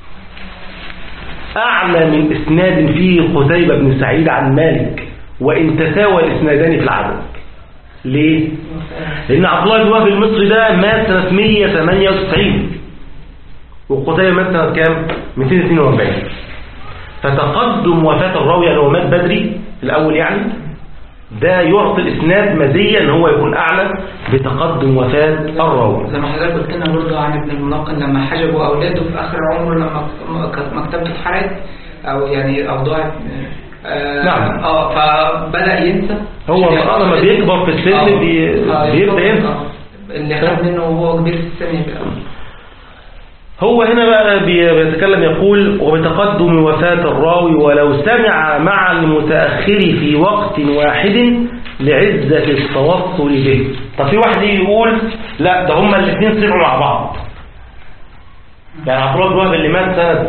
أعلى من إسناد فيه قتيبة بن سعيد عن مالك وإن تساوى الإسنادان في العدد ليه؟ لأن عبد الله بن وهب المصري ده مات سنة 198 وقتيبة مات سنة كام؟ 242 فتقدم وفاة الراوي يعني هو مات بدري الأول يعني ده يعطي الإسناد مزية ان هو يكون أعلى بتقدم وفاة الراوي زي ما حضرتك قلت لنا برضه عن ابن الملقن لما حجبوا اولاده في اخر عمره لما كانت مكتبته اتحرقت او يعني او ضاعت آه نعم. اه فبدا ينسى هو يعني لما بيكبر في السن آه. بي- آه، بيبدأ ينسى. آه. اللي خد منه وهو كبير في السن يبقى هو هنا بقى بي- بيتكلم يقول وبتقدم وفاة الراوي ولو سمع مع المتأخر في وقت واحد لعزة التوصل به طب في واحد يجي يقول لا ده هما الاثنين سمعوا مع بعض يعني عبد الله بن وهب اللي مات سنة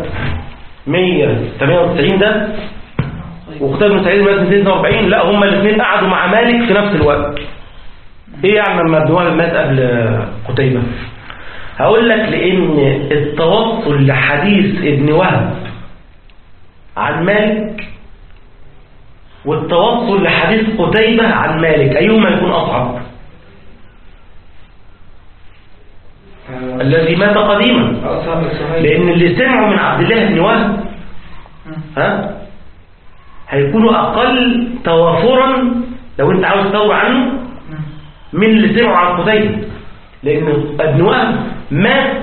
198 ده وقتيبة بن سعيد مات 242 لا هما الاثنين قعدوا مع مالك في نفس الوقت ايه يعني لما ابن وهب مات قبل قتيبة هقول لك لان التوصل لحديث ابن وهب عن مالك والتوصل لحديث قتيبة عن مالك ايهما يكون اصعب الذي مات قديما اصحاب الصهيب لان اللي سمعوا من عبد الله بن وهب ها هيكونوا اقل توافرا لو انت عاوز تدور عنه من اللي سمعوا عن قتيبة لان ابن وهب مات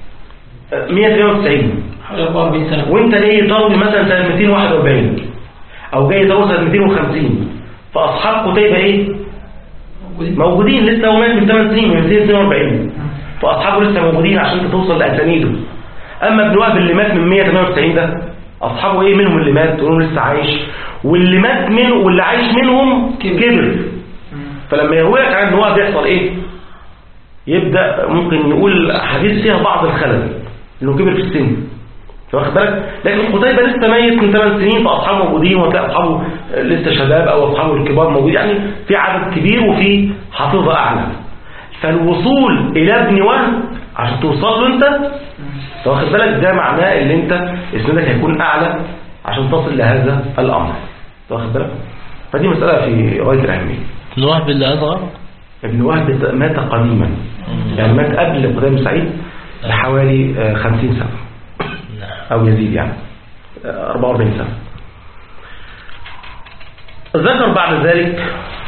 192 حوالي 44 سنة وانت جاي تروي مثلا سنه 241 او جاي تروي سنه 250 فاصحاب قتيبة ايه موجودين. موجودين لسه هو مات من 8 سنين من 242 فاصحابه لسه موجودين عشان توصل لاسانيده اما ابن وهب اللي مات من 198 ده اصحابه ايه منهم اللي مات ومنهم لسه عايش واللي مات منه واللي عايش منهم كبر. كبر فلما يرويك عن ابن وهب يحصل ايه يبدا ممكن نقول حديث فيها بعض الخلل انه كبر في السن واخد بالك لكن قتيبة لسه ميت من 8 سنين فاصحابه موجودين وتلاقي اصحابه لسه شباب او اصحابه الكبار موجودين يعني في عدد كبير وفي حافظه اعلى فالوصول الى ابن وهب عشان توصل له انت واخد بالك ده معناه ان انت اسنادك هيكون اعلى عشان تصل لهذا الامر واخد بالك فدي مساله في غايه الاهميه ابن وهب اللي أصغر ابن وهب مات قديما يعني مات قبل قتيبة بن سعيد بحوالي آه، 50 سنه نعم أو يزيد يعني آه، 44 سنة ذكر بعد ذلك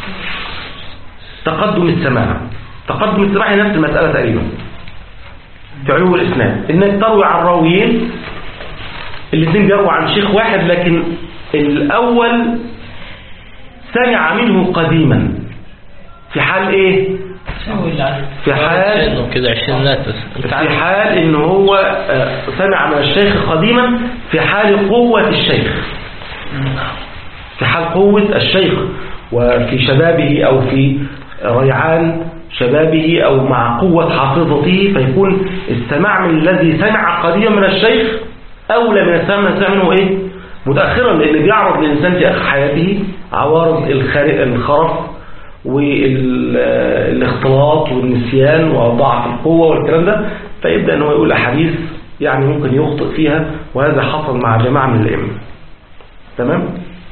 تقدم السماع تقدم السماع هي نفس المسألة تقريبا في علو الإسناد إنك تروي عن راويين الاثنين بيرووا عن شيخ واحد لكن الأول سمع منه قديما في حال إيه؟ سوي اللي عليه في حال سنه كده عشرينات بس في حال ان هو آه، سمع من الشيخ قديما في حال قوة الشيخ في حال قوة الشيخ وفي شبابه أو في ريعان شبابه أو مع قوة حافظته فيكون السماع من الذي سمع قديما من الشيخ أولى من السماع من السماع منه إيه؟ متأخرا لأن بيعرض للإنسان في آخر حياته عوارض الخر- الخرف والاختلاط والنسيان وضعف القوة والكلام ده فيبدأ أنه يقول أحاديث يعني ممكن يخطئ فيها وهذا حصل مع جماعة من الأئمة تمام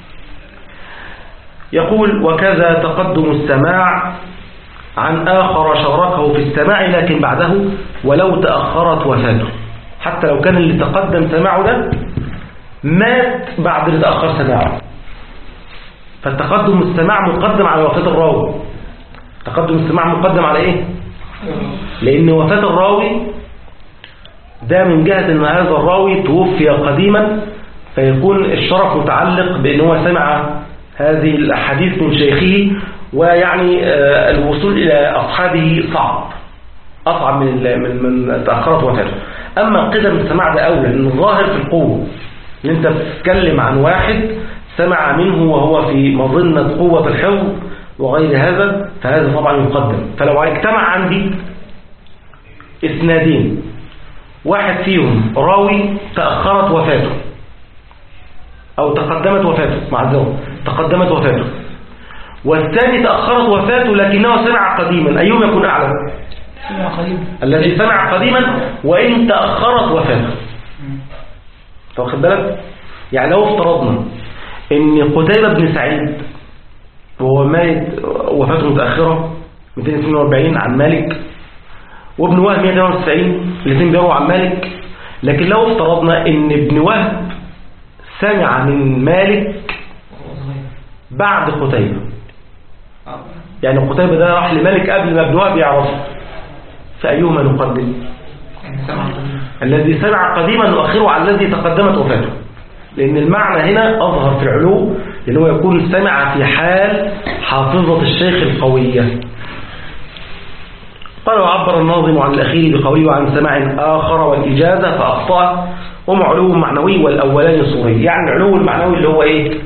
يقول وكذا تقدم السماع عن آخر شاركه في السماع لكن بعده ولو تأخرت وفاته حتى لو كان اللي تقدم سماعه ده مات بعد اللي تأخر سماعه فالتقدم السماع مقدم على وفاة الراوي تقدم السماع مقدم على ايه لان وفاة الراوي ده من جهة ان هذا الراوي توفي قديما فيكون الشرف متعلق بان هو سمع هذه الاحاديث من شيخه ويعني آه، الوصول الى اصحابه صعب اصعب من ال- من من تاخرت وفاته اما قدم السماع ده اولى لان الظاهر في القوه ان انت بتتكلم عن واحد سمع منه وهو في مظنه قوه الحفظ وغير هذا فهذا طبعا يقدم فلو اجتمع عندي اسنادين واحد فيهم راوي تاخرت وفاته او تقدمت وفاته معذره تقدمت وفاته والثاني تاخرت وفاته لكنه سمع قديما ايهما يكون اعلى سمع قريب الذي سمع قديما وإن تأخرت وفاته أنت واخد بالك يعني لو افترضنا ان قتيبة بن سعيد وهو ميت وفاته متأخرة 242 عن مالك وابن وهب 198 الاثنين بيروا عن مالك لكن لو افترضنا ان ابن وهب سمع من مالك بعد قتيبة يعني قتيبة ده راح لمالك قبل ما ابن وهب يعرفه فأيهما نقدم سمع الذي سمع قديما نؤخره على الذي تقدمت وفاته لأن المعنى هنا أظهر في العلو لأنه هو يكون سمع في حال حافظة الشيخ القوية قال وعبر الناظم عن الأخير بقوله عن سماع آخر والإجازة فأخطأ وهم علو معنوي والأولان صوري يعني العلو المعنوي اللي هو إيه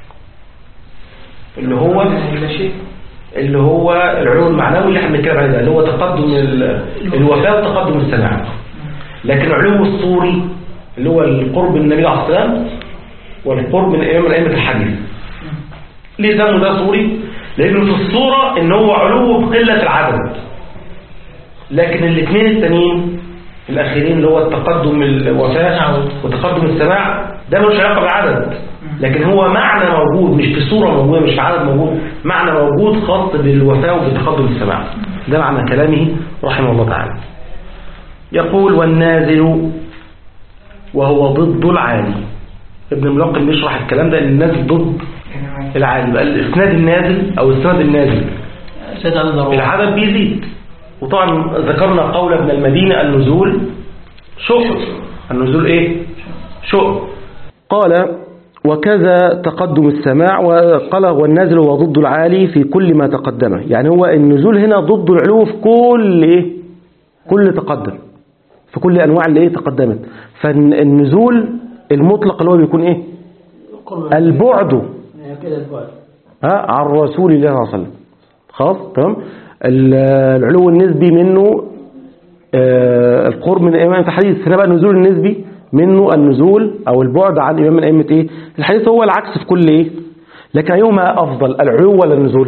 اللي هو لا شيء اللي هو العلو المعنوي اللي احنا بنتكلم عليه ده اللي هو تقدم ال- الوفاة وتقدم السماع لكن العلو الصوري اللي هو القرب من النبي عليه الصلاة والسلام والقرب من إمام الأئمة الحديث ليه سموا ده صوري؟ لأنه في الصورة إن هو علو بقلة العدد لكن الاثنين التانيين الأخيرين اللي هو التقدم الوفاة وتقدم السماع ده ملوش علاقة بالعدد لكن هو معنى موجود مش في صورة موجودة مش في عدد موجود معنى موجود خاص بالوفاة وبتقدم السماع ده معنى كلامه رحمه الله تعالى يقول والنازل وهو ضد العالي ابن الملقن بيشرح الكلام ده ان النازل ضد العالي بقى الاسناد النازل او السند النازل سيد عدد الروح العدد بيزيد وطبعا ذكرنا قول ابن المدينة النزول شؤم النزول ايه شؤم قال وكذا تقدم السماع وقال والنازل هو ضد العالي في كل ما تقدمه يعني هو النزول هنا ضد العلو في كل ايه كل تقدم في كل انواع اللي ايه تقدمت فالنزول المطلق اللي هو بيكون ايه البعد كده البعد ها عن رسول الله صلى الله عليه وسلم خلاص تمام ال- العلو النسبي منه آه، القرب من إمام الحديث هنا بقى النزول النسبي منه النزول أو البعد عن إمام من أئمة إيه الحديث هو العكس في كل إيه لكن أيهما أفضل العلو ولا النزول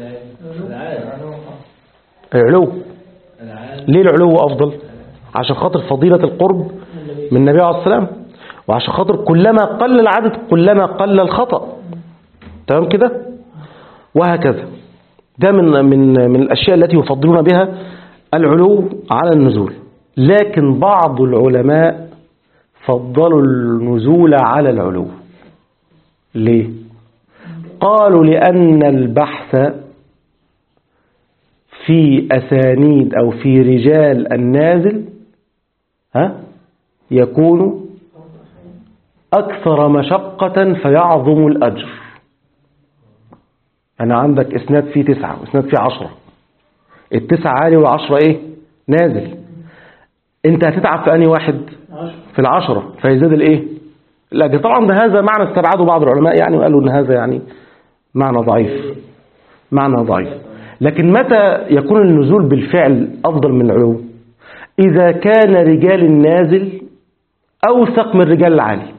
العلو ليه العلو أفضل عشان خاطر فضيلة القرب من النبي عليه الصلاة والسلام وعشان خاطر كلما قل العدد كلما قل الخطأ تمام كده وهكذا ده من من من الأشياء التي يفضلون بها العلو على النزول لكن بعض العلماء فضلوا النزول على العلو ليه قالوا لأن البحث في أسانيد أو في رجال النازل ها يكون أكثر مشقة فيعظم الأجر أنا عندك إسناد فيه تسعة وإسناد فيه عشرة التسعة عالي والعشرة إيه نازل أنت هتتعب في أنهي واحد في العشرة فيزداد الإيه لكن طبعا ده هذا معنى استبعده بعض العلماء يعني وقالوا ان هذا يعني معنى ضعيف معنى ضعيف لكن متى يكون النزول بالفعل أفضل من العلو إذا كان رجال النازل أوثق من رجال العالي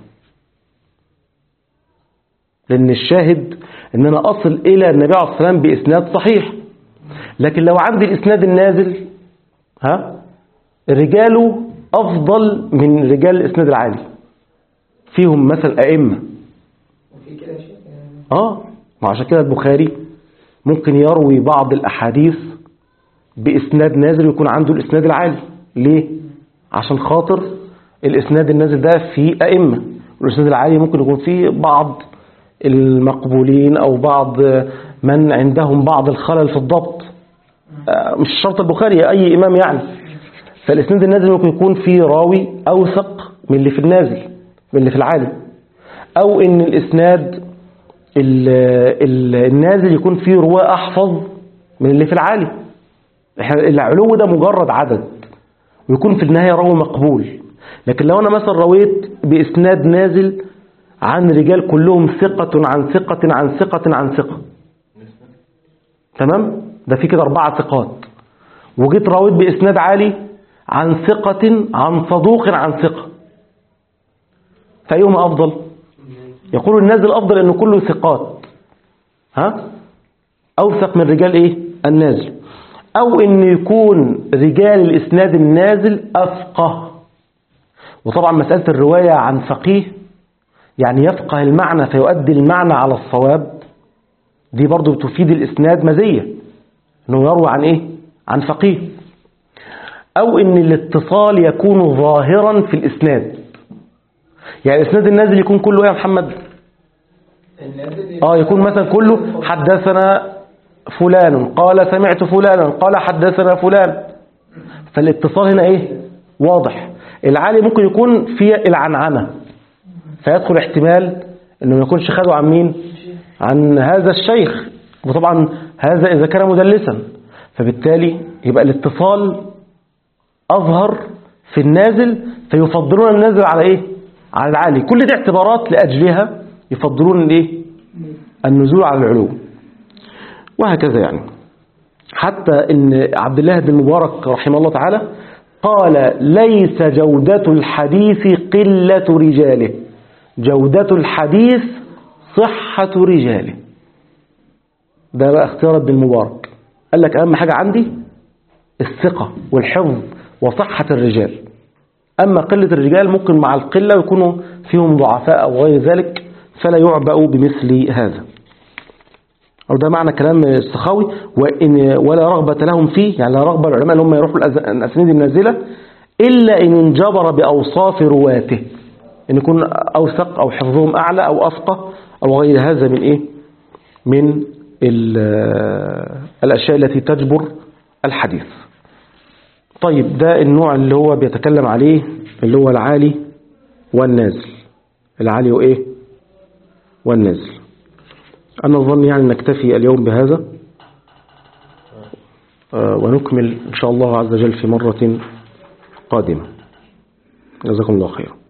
لأن الشاهد أن أنا أصل إلى النبي عليه الصلاة والسلام بإسناد صحيح لكن لو عندي الإسناد النازل ها رجاله أفضل من رجال الإسناد العالي فيهم مثل أئمة وفي كده شيء يعني آه ما عشان كده البخاري ممكن يروي بعض الأحاديث بإسناد نازل ويكون عنده الإسناد العالي ليه؟ عشان خاطر الإسناد النازل ده فيه أئمة والإسناد العالي ممكن يكون فيه بعض المقبولين أو بعض من عندهم بعض الخلل في الضبط آه، مش شرط البخاري أي إمام يعني فالإسناد النازل ممكن يكون فيه راوي أوثق من اللي في النازل من اللي في العالي أو إن الإسناد ال- ال- النازل يكون فيه رواة أحفظ من اللي في العالي إحنا العلو ده مجرد عدد ويكون في النهاية راوي مقبول لكن لو أنا مثلا رويت بإسناد نازل عن رجال كلهم ثقة عن ثقة عن ثقة عن ثقة تمام ده في كده أربعة ثقات وجيت رويت بإسناد عالي عن ثقة عن صدوق عن ثقة فأيهما أفضل يقول النازل أفضل أنه كله ثقات ها أوثق من رجال إيه النازل أو أن يكون رجال الإسناد النازل أفقه وطبعا مسألة الرواية عن فقيه يعني يفقه المعنى فيؤدي المعنى على الصواب دي برضو بتفيد الإسناد مزية أنه يروى عن إيه عن فقيه أو أن الاتصال يكون ظاهرا في الإسناد يعني الإسناد النازل يكون كله إيه يا محمد النازل اه يكون مثلا كله حدثنا فلان قال سمعت فلانا قال حدثنا فلان فالاتصال هنا ايه واضح العالي ممكن يكون في العنعنة فيدخل احتمال انه ما يكونش خده عن مين عن هذا الشيخ وطبعا هذا اذا كان مدلسا فبالتالي يبقى الاتصال اظهر في النازل فيفضلون النازل على ايه على العالي كل دي اعتبارات لاجلها يفضلون الايه النزول على العلو وهكذا يعني حتى ان عبد الله بن المبارك رحمه الله تعالى قال ليس جودة الحديث قلة رجاله جودة الحديث صحة رجاله ده بقى اختيار ابن المبارك قال لك أهم حاجة عندي الثقة والحفظ وصحة الرجال أما قلة الرجال ممكن مع القلة يكونوا فيهم ضعفاء أو غير ذلك فلا يعبأ بمثل هذا أو ده معنى كلام السخاوي وإن ولا رغبة لهم فيه يعني لا رغبة العلماء ان هم يروحوا الأز- الأسانيد النازلة إلا إن انجبر بأوصاف رواته إن يكون أوثق أو حفظهم أعلى أو أفقه أو غير هذا من إيه من ال- الأشياء التي تجبر الحديث طيب ده النوع اللي هو بيتكلم عليه اللي هو العالي والنازل العالي وإيه والنازل أنا أظن يعني نكتفي اليوم بهذا آه، ونكمل إن شاء الله عز وجل في مرة قادمة جزاكم الله خيرا